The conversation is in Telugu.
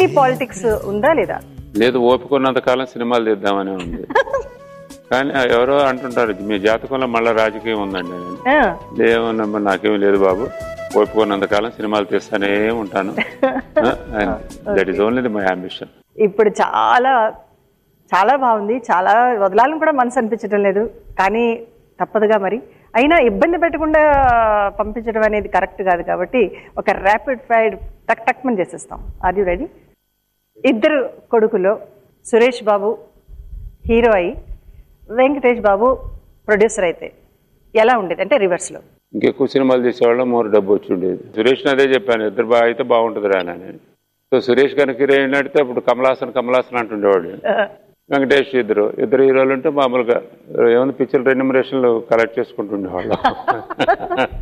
ఈ పాలిటిక్స్ ఉందా లేదా లేదు ఓపుకున్నంత కాలం సినిమాలు తీద్దామని ఉంది కానీ ఎవరో అంటుంటారు మీ జాతకంలో మళ్ళీ రాజకీయం ఉందండి అని ఆ, ఏమన్నా నాకేమీ లేదు బాబు ఓపుకున్నంత కాలం సినిమాలు తీస్తానే ఉంటాను that is only my ambition ఇప్పుడు చాలా చాలా బాగుంది చాలా వదలాలని కూడా మనసు అనిపించడం లేదు కానీ తప్పదుగా మరి అయినా ఇబ్బంది పెట్టకుండా పంపించడం అనేది కరెక్ట్ కాదు కాబట్టి ఒక ర్యాపిడ్ ఫైర్ టక్ టక్ మని చేసేస్తాం ఆర్ యూ రెడీ ఇద్దరు కొడుకులో సురేష్ బాబు హీరో అయి వెంకటేష్ బాబు ప్రొడ్యూసర్ అయితే ఎలా ఉండేది అంటే రివర్స్లో ఇంకెక్కువ సినిమాలు తీసేవాళ్ళం మోరు డబ్బు వచ్చి ఉండేది సురేష్ అదే చెప్పాను ఇద్దరు బాగా అయితే బాగుంటుంది రా అని సో సురేష్ కనుక హీరోయిన్ అడిగితే అప్పుడు కమలాసన్ కమలాసన్ అంటుండేవాడు వెంకటేష్ ఇద్దరు ఇద్దరు హీరోలు ఉంటే మామూలుగా ఏమైనా పిక్చర్ రెన్యూమరేషన్లు కలెక్ట్ చేసుకుంటుండేవాళ్ళం